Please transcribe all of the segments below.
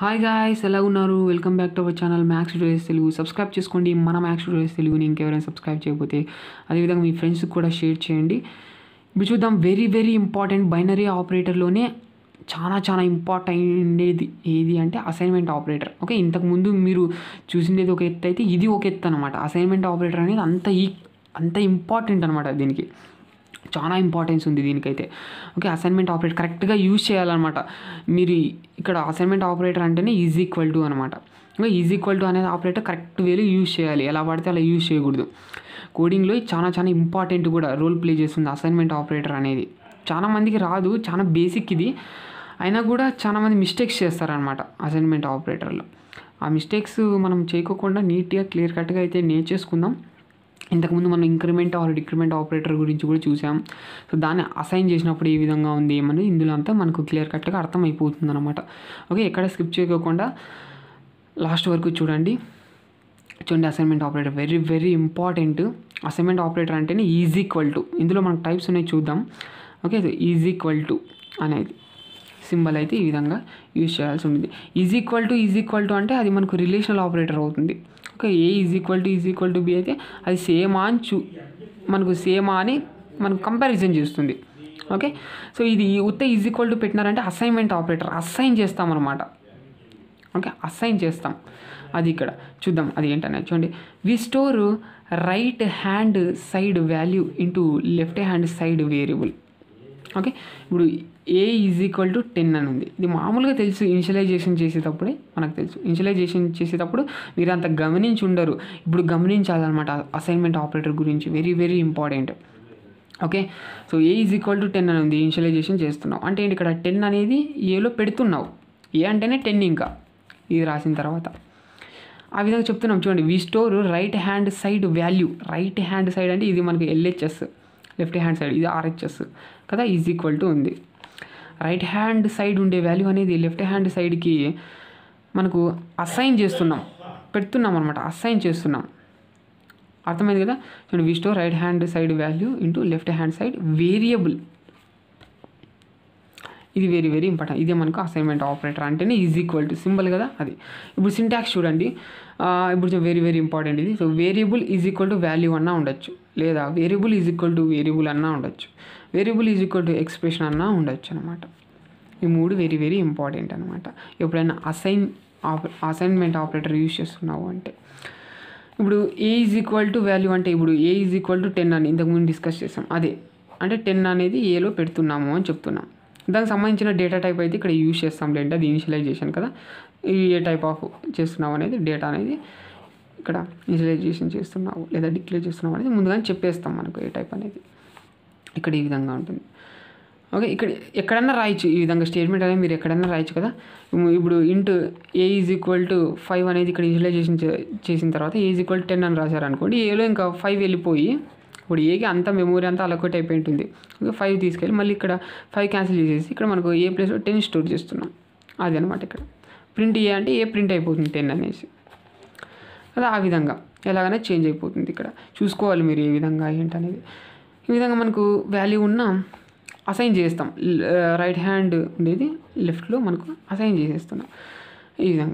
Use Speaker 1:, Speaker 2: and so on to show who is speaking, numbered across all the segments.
Speaker 1: hi guys ఎలా ఉన్నారు welcome back to our channel Max Studios Telugu subscribe చేసుకోండి మన మ్యాక్స్ స్టూడియోస్ తెలుగుని ఇంకెవరైనా సబ్స్క్రైబ్ చేయకపోతే అదేవిధంగా మీ ఫ్రెండ్స్కి కూడా షేర్ చేయండి ఇప్పుడు చూద్దాం వెరీ వెరీ ఇంపార్టెంట్ బైనరీ ఆపరేటర్లోనే చాలా చాలా ఇంపార్టెంట్ ఏది అంటే అసైన్మెంట్ ఆపరేటర్ ఓకే ఇంతకుముందు మీరు చూసిండేది ఒక ఎత్తు అయితే ఇది ఒక ఎత్తు అనమాట అసైన్మెంట్ ఆపరేటర్ అనేది అంత ఈ అంత ఇంపార్టెంట్ అనమాట దీనికి చాలా ఇంపార్టెన్స్ ఉంది దీనికైతే ఓకే అసైన్మెంట్ ఆపరేటర్ కరెక్ట్గా యూజ్ చేయాలన్నమాట మీరు ఇక్కడ అసైన్మెంట్ ఆపరేటర్ అంటేనే ఈజ్ ఈక్వల్ టు అనమాట ఓకే ఈజ్ ఈక్వల్ టు అనేది ఆపరేటర్ కరెక్ట్ వేలో యూజ్ చేయాలి ఎలా పడితే అలా యూజ్ చేయకూడదు కోడింగ్లో చాలా చాలా ఇంపార్టెంట్ కూడా రోల్ ప్లే చేస్తుంది అసైన్మెంట్ ఆపరేటర్ అనేది చాలా మందికి రాదు చాలా బేసిక్ ఇది అయినా కూడా చాలా మంది మిస్టేక్స్ చేస్తారనమాట అసైన్మెంట్ ఆపరేటర్లో ఆ మిస్టేక్స్ మనం చేయకోకుండా నీట్గా క్లియర్ కట్గా అయితే నేర్చేసుకుందాం ఇంతకుముందు మనం ఇంక్రిమెంట్ ఆర్ డిక్రిమెంట్ ఆపరేటర్ గురించి కూడా చూసాం సో దాన్ని అసైన్ చేసినప్పుడు ఏ విధంగా ఉంది ఏమని ఇందులో అంతా మనకు క్లియర్ కట్గా అర్థమైపోతుంది అనమాట ఓకే ఎక్కడ స్కిప్ చేయకోకుండా లాస్ట్ వరకు చూడండి చూడండి assignment operator very very important assignment operator అంటేనే ఈజ్ ఈక్వల్ టు ఇందులో మనకు టైప్స్ ఉన్నాయి చూద్దాం ఓకే ఈజ్ ఈక్వల్ టు అనేది సింబల్ అయితే ఈ విధంగా యూజ్ చేయాల్సి ఉంటుంది is equal to is equal to అంటే అది మనకు రిలేషనల్ ఆపరేటర్ అవుతుంది okay A is equal to is equal to B అయితే అది సేమా అని చూ మనకు సేమా అని మనకు కంపారిజన్ చేస్తుంది ఓకే సో ఇది ఉత్త ఈజ్ ఈక్వల్ టు పెట్టినారంటే అసైన్మెంట్ ఆపరేటర్ అసైన్ చేస్తామన్నమాట ఓకే అసైన్ చేస్తాం అది ఇక్కడ చూద్దాం అది ఏంటనేది చూడండి we store right hand side value into left hand side variable okay ఇప్పుడు A is equal to ten అని ఉంది ఇది మామూలుగా తెలుసు ఇనిషియలైజేషన్ చేసేటప్పుడే మనకు తెలుసు ఇనిషియలైజేషన్ చేసేటప్పుడు మీరు అంత గమనించి ఉండరు ఇప్పుడు గమనించాలన్నమాట అసైన్మెంట్ ఆపరేటర్ గురించి very very important okay so A is equal to ten అని ఉంది ఇనిషియలైజేషన్ చేస్తున్నావు అంటే ఏంటి ఇక్కడ టెన్ అనేది ఏలో పెడుతున్నావు ఏ అంటేనే టెన్ ఇంకా ఇది రాసిన తర్వాత ఆ విధంగా చెప్తున్నాం చూడండి we store right hand side value right hand side అంటే ఇది మనకి ఎల్హెచ్ఎస్ లెఫ్ట్ హ్యాండ్ సైడ్ ఇది ఆర్హెచ్ఎస్ కదా ఈజ్ ఈక్వల్ టు ఉంది రైట్ హ్యాండ్ సైడ్ ఉండే వాల్యూ అనేది లెఫ్ట్ హ్యాండ్ సైడ్కి మనకు అసైన్ చేస్తున్నాం పెడుతున్నాం అనమాట అసైన్ చేస్తున్నాం అర్థమైంది కదా చూడండి we store right hand side value into left hand side variable ఇది వెరీ వెరీ ఇంపార్టెంట్ ఇదే మనకు అసైన్మెంట్ ఆపరేటర్ అంటేనే ఈజ్ ఈక్వల్ టు సింబల్ కదా అది ఇప్పుడు సింటాక్స్ చూడండి ఇప్పుడు వెరీ వెరీ ఇంపార్టెంట్ ఇది so variable is equal to value అన్నా ఉండొచ్చు లేదా variable is equal to variable అన్నా ఉండొచ్చు variable is equal to expression అన్నా ఉండొచ్చు అనమాట ఈ మూడు వెరీ వెరీ ఇంపార్టెంట్ అనమాట ఎప్పుడైనా అసైన్ ఆప అసైన్మెంట్ ఆపరేటర్ యూజ్ చేస్తున్నావు అంటే ఇప్పుడు A is equal to value అంటే ఇప్పుడు A is equal to ten అని ఇంతకుముందు డిస్కస్ చేసాం అదే అంటే టెన్ అనేది ఏలో పెడుతున్నాము అని చెప్తున్నాం దానికి సంబంధించిన డేటా టైప్ అయితే ఇక్కడ యూజ్ చేస్తాం లేదంటే అది ఇనిషియలైజేషన్ కదా ఈ ఏ టైప్ ఆఫ్ చేస్తున్నావు అనేది డేటా అనేది ఇక్కడ ఇనిషియలైజేషన్ చేస్తున్నావు లేదా డిక్లేర్ చేస్తున్నావు అనేది ముందుగానే చెప్పేస్తాం మనకు ఏ టైప్ అనేది ఇక్కడ ఈ విధంగా ఉంటుంది ఓకే ఇక్కడ ఎక్కడన్నా రాయొచ్చు ఈ విధంగా స్టేట్మెంట్ అనేది మీరు ఎక్కడన్నా రాయొచ్చు కదా ఇప్పుడు int A is equal to five అనేది ఇక్కడ ఇనిషియలైజేషన్ చేసిన తర్వాత ఏ ఈజ్ ఈక్వల్ టెన్ అని రాశారనుకోండి ఏలో ఇంకా ఫైవ్ వెళ్ళిపోయి ఇప్పుడు ఏకి అంత మెమోరీ అంతా అలొకేట్ అయిపోయి ఉంటుంది ఓకే ఫైవ్ తీసుకెళ్ళి మళ్ళీ ఇక్కడ ఫైవ్ క్యాన్సిల్ చేసేసి ఇక్కడ మనకు ఏ ప్లేస్లో టెన్ స్టోర్ చేస్తున్నాం అది అనమాట ఇక్కడ ప్రింట్ ఏ అంటే ఏ ప్రింట్ అయిపోతుంది టెన్ అనేసి అది ఆ విధంగా ఎలాగైనా చేంజ్ అయిపోతుంది ఇక్కడ చూసుకోవాలి మీరు ఏ విధంగా ఏంటనేది ఈ విధంగా మనకు వాల్యూ ఉన్న అసైన్ చేస్తాం రైట్ హ్యాండ్ ఉండేది లెఫ్ట్లో మనకు అసైన్ చేసేస్తున్నాం ఈ విధంగా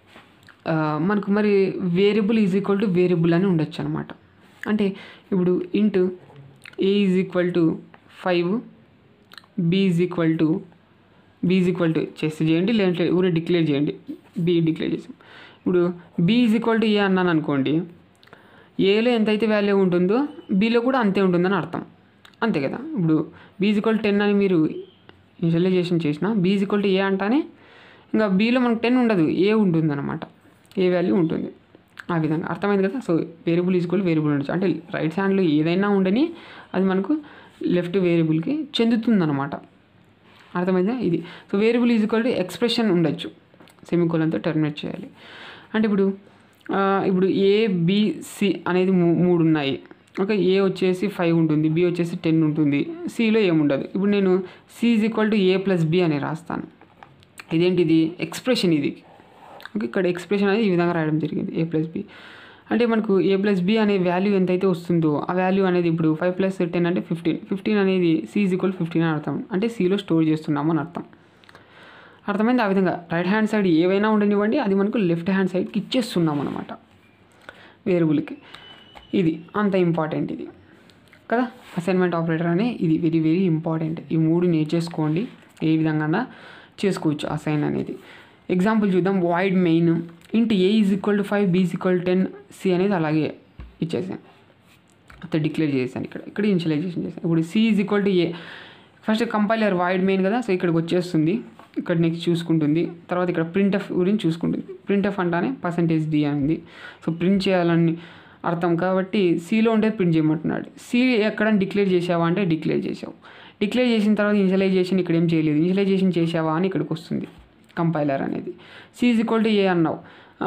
Speaker 1: మనకు మరి variable is equal to variable అని ఉండొచ్చు అనమాట అంటే ఇప్పుడు int A is equal to five B is equal to B is equal to చేసి చేయండి లేదంటే ఊరే డిక్లేర్ చేయండి బి డిక్లేర్ చేసాం ఇప్పుడు B is equal to A అన్నాను అనుకోండి ఏలో ఎంతైతే వాల్యూ ఉంటుందో బీలో కూడా అంతే ఉంటుందని అర్థం అంతే కదా ఇప్పుడు బీ ఈజ్ ఈక్వల్ టెన్ అని మీరు ఇనిషియలైజేషన్ చేసిన B is equal to A అంటానే ఇంకా బీలో మనకు టెన్ ఉండదు ఏ ఉంటుంది అనమాట ఏ వాల్యూ ఉంటుంది ఆ విధంగా అర్థమైంది కదా సో వేరియబుల్ ఈజ్వల్ వేరియబుల్ ఉండొచ్చు అంటే రైట్ హ్యాండ్లో ఏదైనా ఉండని అది మనకు లెఫ్ట్ వేరియబుల్కి చెందుతుందన్నమాట అర్థమైందా ఇది so variable is equal to expression ఉండొచ్చు సెమికోలంతో టర్మినేట్ చేయాలి అంటే ఇప్పుడు ఇప్పుడు ఏ బిసి అనేది మూడు ఉన్నాయి ఓకే ఏ వచ్చేసి ఫైవ్ ఉంటుంది బి వచ్చేసి టెన్ ఉంటుంది సిలో ఏముండదు ఇప్పుడు నేను C is equal to A plus B అని రాస్తాను ఇదేంటిది ఎక్స్ప్రెషన్ ఇది ఓకే ఇక్కడ ఎక్స్ప్రెషన్ అనేది ఈ విధంగా రాయడం జరిగింది ఏ ప్లస్ బి అంటే మనకు ఏ ప్లస్ బి అనే వాల్యూ ఎంతైతే వస్తుందో ఆ వాల్యూ అనేది ఇప్పుడు ఫైవ్ ప్లస్ టెన్ అంటే ఫిఫ్టీన్ ఫిఫ్టీన్ అనేది సి ఈజ్ ఈక్వల్ ఫిఫ్టీన్ అని అర్థం అంటే సిలో స్టోర్ చేస్తున్నాము అని అర్థం అర్థమైంది ఆ విధంగా రైట్ హ్యాండ్ సైడ్ ఏవైనా ఉండనివ్వండి అది మనకు లెఫ్ట్ హ్యాండ్ సైడ్కి ఇచ్చేస్తున్నాం అనమాట వేరియబుల్కి ఇది అంత ఇంపార్టెంట్ ఇది కదా అసైన్మెంట్ ఆపరేటర్ అనే ఇది వెరీ వెరీ ఇంపార్టెంట్ ఈ మూడు నేర్చేసుకోండి ఏ విధంగా చేసుకోవచ్చు అసైన్ అనేది ఎగ్జాంపుల్ చూద్దాం void main int A is equal to five B is equal ten C అనేది అలాగే ఇచ్చేసాను అంత డిక్లేర్ చేశాను ఇక్కడ ఇక్కడ ఇనిషియలైజేషన్ చేశాను ఇప్పుడు C is equal to A first compiler void main కదా సో ఇక్కడికి వచ్చేస్తుంది ఇక్కడ నెక్స్ట్ చూసుకుంటుంది తర్వాత ఇక్కడ ప్రింట్ ఎఫ్ గురించి చూసుకుంటుంది ప్రింట్ ఎఫ్ అంటానే పర్సంటేజ్ డి అని ఉంది సో ప్రింట్ చేయాలని అర్థం కాబట్టి సిలో ఉండేది ప్రింట్ చేయమంటున్నాడు సి ఎక్కడ డిక్లేర్ చేసావా అంటే డిక్లేర్ చేసావు డిక్లేర్ చేసిన తర్వాత ఇనిషియలైజేషన్ ఇక్కడ ఏం చేయలేదు ఇనిషియలైజేషన్ చేసావా అని ఇక్కడికి వస్తుంది కంపైలర్ అనేది C is equal to A అన్నావు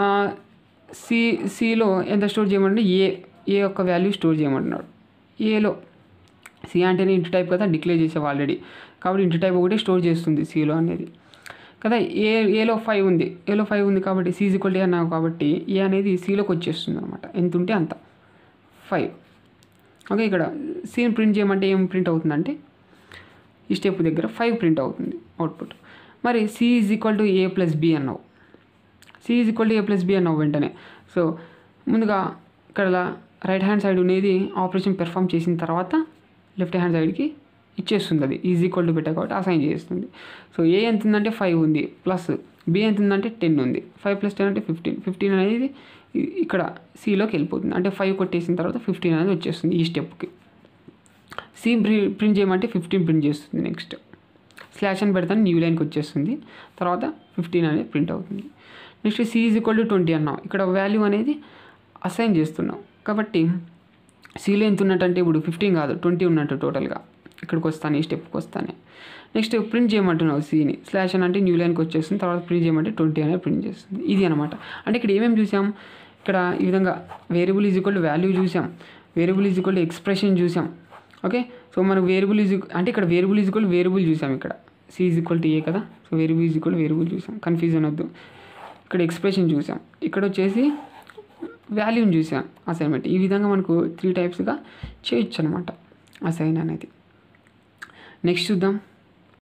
Speaker 1: సి సిలో ఎంత స్టోర్ చేయమంటే ఏ ఏ యొక్క వాల్యూ స్టోర్ చేయమంటున్నాడు ఏలో సి అంటేనే ఇంటి టైప్ కదా డిక్లేర్ చేసావు ఆల్రెడీ కాబట్టి ఇంటి టైప్ ఒకటి స్టోర్ చేస్తుంది సిలో అనేది కదా ఏ ఏలో ఫైవ్ ఉంది ఏలో ఫైవ్ ఉంది కాబట్టి సి ఈక్వల్ టు అన్నావు కాబట్టి ఏ అనేది సిలోకి వచ్చేస్తుంది అనమాట ఎంత ఉంటే అంత ఫైవ్ ఓకే ఇక్కడ సీని ప్రింట్ చేయమంటే ఏం ప్రింట్ అవుతుందంటే ఈ స్టెప్ దగ్గర ఫైవ్ ప్రింట్ అవుతుంది అవుట్పుట్ మరి C is equal to A plus B అన్నావు C is equal to A plus B అన్నావు వెంటనే సో ముందుగా ఇక్కడ రైట్ హ్యాండ్ సైడ్ అనేది ఆపరేషన్ పెర్ఫామ్ చేసిన తర్వాత లెఫ్ట్ హ్యాండ్ సైడ్కి ఇచ్చేస్తుంది అది ఈజ్ ఈక్వల్ టు పెట్టా కాబట్టి అసైన్ చేస్తుంది సో ఏ ఎంత ఉందంటే ఫైవ్ ఉంది ప్లస్ బి ఎంత ఉందంటే టెన్ ఉంది ఫైవ్ ప్లస్ టెన్ అంటే ఫిఫ్టీన్ ఫిఫ్టీన్ అనేది ఇ- ఇక్కడ సిలోకి వెళ్ళిపోతుంది అంటే ఫైవ్ కొట్టేసిన తర్వాత ఫిఫ్టీన్ అనేది వచ్చేస్తుంది ఈ స్టెప్కి సి ప్రింట్ చేయమంటే ఫిఫ్టీన్ ప్రింట్ చేస్తుంది నెక్స్ట్ స్లాష్ అని పెడతాను న్యూ లైన్కి వచ్చేస్తుంది తర్వాత ఫిఫ్టీన్ అనేది ప్రింట్ అవుతుంది next C is equal to twenty అన్నాం ఇక్కడ వాల్యూ అనేది అసైన్ చేస్తున్నాం కాబట్టి సిలో ఎంత ఉన్నట్టంటే ఇప్పుడు ఫిఫ్టీన్ కాదు ట్వంటీ ఉన్నట్టు టోటల్గా ఇక్కడికి వస్తాను ఈ స్టెప్కి వస్తాను నెక్స్ట్ ప్రింట్ చేయమంటున్నావు సీని స్లాష్ అని అంటే న్యూ లైన్కి వచ్చేస్తుంది తర్వాత ప్రింట్ చేయమంటే ట్వంటీ అనేది ప్రింట్ చేస్తుంది ఇది అనమాట అంటే ఇక్కడ ఏమేమి చూసాం ఇక్కడ ఈ విధంగా variable is equal to value చూసాం variable is equal to expression చూసాం ఓకే సో మనకు వేరియబుల్ ఈజ్ అంటే ఇక్కడ వేరియబుల్ ఈజ్ ఈక్వల్ వేరియబుల్ చూసాం ఇక్కడ C is equal to A కదా so variable is equal variable చూసాం కన్ఫ్యూజన్ వద్దు ఇక్కడ ఎక్స్ప్రెషన్ చూసాం ఇక్కడ వచ్చేసి వాల్యూని చూసాం అసైన్మెంట్ ఈ విధంగా మనకు త్రీ టైప్స్గా చేయొచ్చు అనమాట అసైన్ అనేది నెక్స్ట్ చూద్దాం